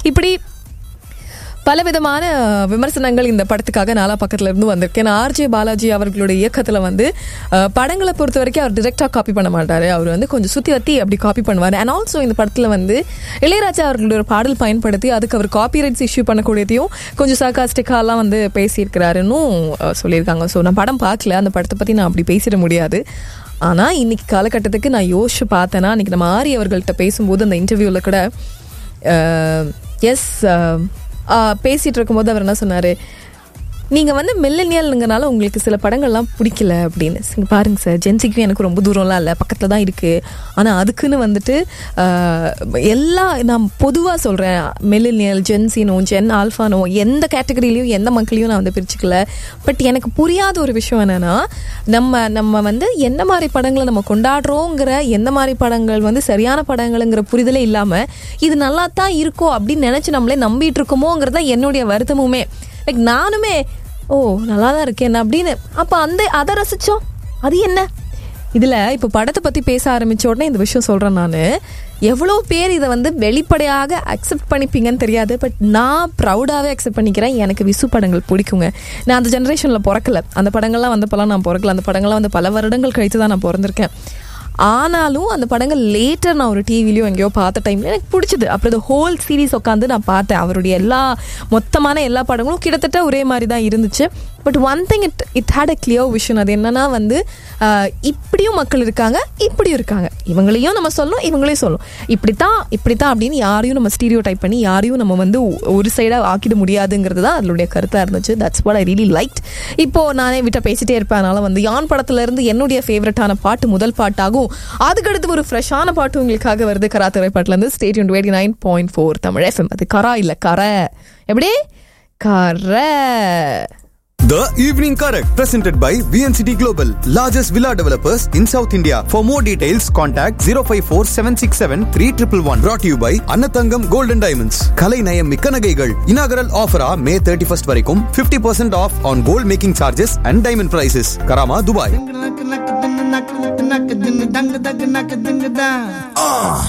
இப்படி பலவிதமான விமர்சனங்கள் இந்த படத்துக்காக நாலா பக்கத்துல இருந்து வந்திருக்கு ஏன்னா ஆர்ஜே பாலாஜி அவர்களுடைய இயக்கத்துல வந்து அஹ், படங்களை பொறுத்த வரைக்கும் அவர் டிரெக்டா காப்பி பண்ண மாட்டாரு அவர் வந்து கொஞ்சம் சுத்தி வத்தி அப்படி காப்பி பண்ணுவார் அண்ட் ஆல்சோ இந்த படத்துல வந்து இளையராஜா அவர்களுடைய ஒரு பாடல் பயன்படுத்தி அதுக்கு அவர் காப்பிரைட்ஸ் இஷ்யூ பண்ணக்கூடியதையும் கொஞ்சம் சர்காஸ்டிக்காலாம் வந்து பேசியிருக்கிறாருன்னு அஹ், சொல்லியிருக்காங்க ஸோ நான் படம் பார்க்கல அந்த படத்தை பத்தி நான் அப்படி பேசிட முடியாது ஆனா இன்னைக்கு காலகட்டத்துக்கு நான் யோசிச்சு பார்த்தேன்னா இன்னைக்கு நம்ம ஆரி அவர்கள்ட்ட பேசும்போது அந்த இன்டர்வியூல கூட எஸ் பேசிட்டு இருக்கும்போது அவர் என்ன சொன்னாரு நீங்க வந்து மில்லனியல்ங்கிறனால உங்களுக்கு சில படங்கள்லாம் பிடிக்கல அப்படின்னு சரி, பாருங்க சார் ஜென்சிக்கும் எனக்கு ரொம்ப தூரம்லாம் இல்லை பக்கத்துல தான் இருக்கு ஆனா அதுக்குன்னு வந்துட்டு ஆஹ், எல்லா நான் பொதுவா சொல்றேன் மில்லனியல் ஜென்சினோ ஜென் ஆல்ஃபானோ எந்த கேட்டகரியிலையும் எந்த மக்களையும் நான் வந்து பிரிச்சுக்கல பட் எனக்கு புரியாத ஒரு விஷயம் என்னன்னா நம்ம நம்ம வந்து என்ன மாதிரி படங்களை நம்ம கொண்டாடுறோங்கிற எந்த மாதிரி படங்கள் வந்து சரியான படங்கள்ங்கிற புரிதலே இல்லாம இது நல்லா தான் இருக்கும் அப்படின்னு நினைச்சு நம்மளே நம்பிட்டு இருக்கோமோங்கிறது தான் என்னுடைய வருத்தமுமே லைக் நானுமே ஓ நல்லா தான் இருக்கேன் அப்படின்னு அப்ப அந்த அதை ரசிச்சோம் அது என்ன இதுல இப்ப படத்தை பத்தி பேச ஆரம்பிச்ச உடனே இந்த விஷயம் சொல்றேன் நானு எவ்வளோ பேர் இதை வந்து வெளிப்படையாக அக்செப்ட் பண்ணிப்பீங்கன்னு தெரியாது பட் நான் ப்ரௌடாகவே அக்செப்ட் பண்ணிக்கிறேன் எனக்கு விசு படங்கள் பிடிக்குங்க நான் அந்த ஜென்ரேஷனில் பிறக்கல அந்த படங்கள்லாம் வந்தப்பெல்லாம் நான் பிறக்கல அந்த படங்கள்லாம் வந்து பல வருடங்கள் கழித்து தான் நான் பிறந்திருக்கேன் ஆனாலும் அந்த படங்கள் லேட்டர் நான் ஒரு டிவிலையும் எங்கேயோ பார்த்த டைம்ல எனக்கு பிடிச்சது அப்புறம் இந்த ஹோல் சீரீஸ் உட்காந்து நான் பார்த்தேன் அவருடைய எல்லா மொத்தமான எல்லா படங்களும் கிட்டத்தட்ட ஒரே மாதிரி தான் இருந்துச்சு but one thing it it had a clear vision அது என்னன்னா வந்து ஆஹ், இப்படியும் மக்கள் இருக்காங்க இப்படியும் இருக்காங்க இவங்களையும் நம்ம சொல்லணும் இவங்களையும் சொல்லணும் இப்படித்தான் இப்படித்தான் அப்படின்னு யாரையும் நம்ம ஸ்டீரியோ டைப் பண்ணி யாரையும் நம்ம வந்து ஒ- ஒரு சைடாக ஆக்கிட முடியாதுங்கிறது தான் அதனுடைய கருத்தாக இருந்துச்சு that's what I really like இப்போ நானே விட்ட பேசிட்டே இருப்பேன் அதனால வந்து யான் படத்துல இருந்து என்னுடைய ஃபேவரட்டான பாட்டு முதல் பாட்டாகும் அதுக்கடுத்து ஒரு ஃப்ரெஷ்ஷான பாட்டு உங்களுக்காக வருது கரா திரைப்பாட்டுல இருந்து state twenty nine point four Tamil FM அது கரா இல்ல கரை எப்படி கரை The Evening Correct, presented by VNCT Global, largest villa developers in South India. For more details, contact 054 767 3111. Brought to you by Annathangam Gold and Diamonds. Kalai Nayam Mikka Nagaigal. Inaugural offer ah May 31st வரைக்கும் 50% off on gold making charges and diamond prices. Karama, Dubai. Nak nak nak nak nak nak nak nak nak nak